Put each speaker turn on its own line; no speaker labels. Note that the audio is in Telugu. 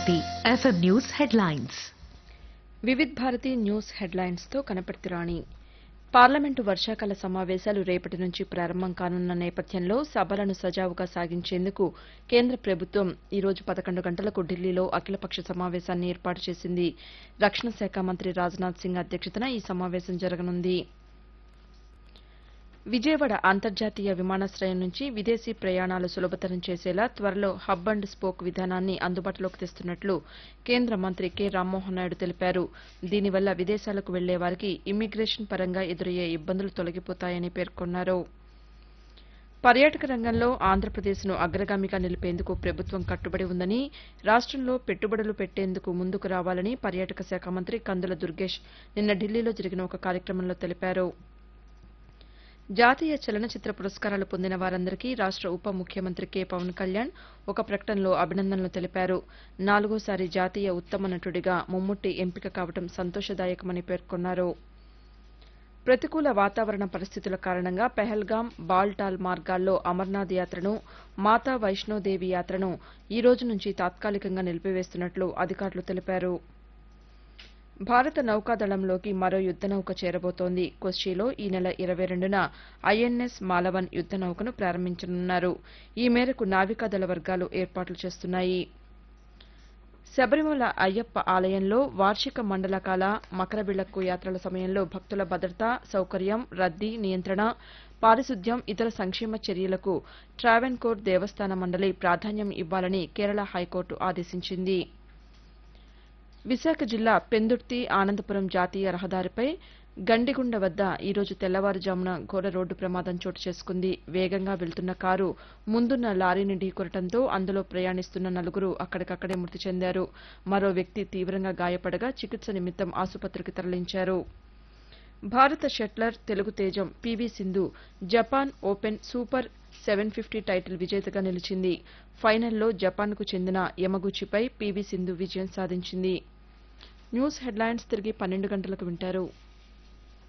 Bharati FM news headlines
Vividh Bharati news హెడ్లైన్స్తో కనపర్తి రాణి పార్లమెంటు వర్షాకాల సమావేశాలు రేపటి నుంచి ప్రారంభం కానున్న నేపథ్యంలో సభలను సజావుగా సాగించేందుకు కేంద్ర ప్రభుత్వం ఈ రోజు పదకొండు గంటలకు ఢిల్లీలో అఖిలపక్ష సమావేశాన్ని ఏర్పాటు చేసింది రక్షణ శాఖ మంత్రి రాజ్నాథ్ సింగ్ అధ్యక్షతన ఈ సమావేశం జరగనుంది విజయవాడ అంతర్జాతీయ విమానాశ్రయం నుంచి విదేశీ ప్రయాణాలు సులభతరం చేసేలా త్వరలో హబ్ అండ్ స్పోక్ విధానాన్ని అందుబాటులోకి తెస్తున్నట్లు కేంద్ర మంత్రి కె రామ్మోహన్ నాయుడు తెలిపారు దీనివల్ల విదేశాలకు వెళ్లే వారికి ఇమ్మిగ్రేషన్ పరంగా ఎదురయ్యే ఇబ్బందులు తొలగిపోతాయని పేర్కొన్నారు పర్యాటక రంగంలో ఆంధ్రప్రదేశ్ను అగ్రగామిగా నిలిపేందుకు ప్రభుత్వం కట్టుబడి ఉందని రాష్టంలో పెట్టుబడులు పెట్టేందుకు ముందుకు రావాలని పర్యాటక శాఖ మంత్రి కందుల దుర్గేష్ నిన్న ఢిల్లీలో జరిగిన ఒక కార్యక్రమంలో తెలిపారు జాతీయ చలనచిత్ర పురస్కారాలు పొందిన వారందరికీ రాష్ట ఉప ముఖ్యమంత్రి కె పవన్ కళ్యాణ్ ఒక ప్రకటనలో అభినందనలు తెలిపారు నాలుగోసారి జాతీయ ఉత్తమ నటుడిగా మమ్ముట్టి ఎంపిక కావడం సంతోషదాయకమని పేర్కొన్నారు ప్రతికూల వాతావరణ పరిస్థితుల కారణంగా పెహల్గాం బాల్టాల్ మార్గాల్లో అమర్నాథ్ యాత్రను మాతా వైష్ణోదేవి యాత్రను ఈ రోజు నుంచి తాత్కాలికంగా నిలిపివేస్తున్నట్లు అధికారులు తెలిపారు భారత నౌకాదళంలోకి మరో యుద్ద నౌక చేరబోతోంది కొచ్చిలో ఈ నెల ఇరవై రెండున ఐఎన్ఎస్ మాలవన్ యుద్ద నౌకను ప్రారంభించనున్నారు ఈ మేరకు నావికాదళ వర్గాలు ఏర్పాట్లు చేస్తున్నాయి శబరిమల అయ్యప్ప ఆలయంలో వార్షిక మండలకాల మకర విళక్కు యాత్రల సమయంలో భక్తుల భద్రత సౌకర్యం రద్దీ నియంత్రణ పారిశుద్ధ్యం ఇతర సంక్షేమ చర్యలకు ట్రావెన్కోర్ దేవస్థాన మండలి ప్రాధాన్యం ఇవ్వాలని కేరళ హైకోర్టు ఆదేశించింది విశాఖ జిల్లా పెందుర్తి ఆనందపురం జాతీయ రహదారిపై గండిగుండ వద్ద ఈ రోజు తెల్లవారుజామున ఘోర రోడ్డు ప్రమాదం చోటు చేసుకుంది వేగంగా వెళ్తున్న కారు ముందున్న లారీని ఢీకొనడంతో అందులో ప్రయాణిస్తున్న నలుగురు అక్కడికక్కడే మృతి చెందారు మరో వ్యక్తి తీవ్రంగా గాయపడగా చికిత్స నిమిత్తం ఆసుపత్రికి తరలించారు భారత షట్లర్ తెలుగు తేజం PV Sindhu Japan open super seven fifty title విజేతగా నిలిచింది ఫైనల్లో జపాన్కు చెందిన యమగుచిపై పీవీ సింధు విజయం సాధించింది న్యూస్ హెడ్లైన్స్ తిరిగి పన్నెండు గంటలకు వింటారు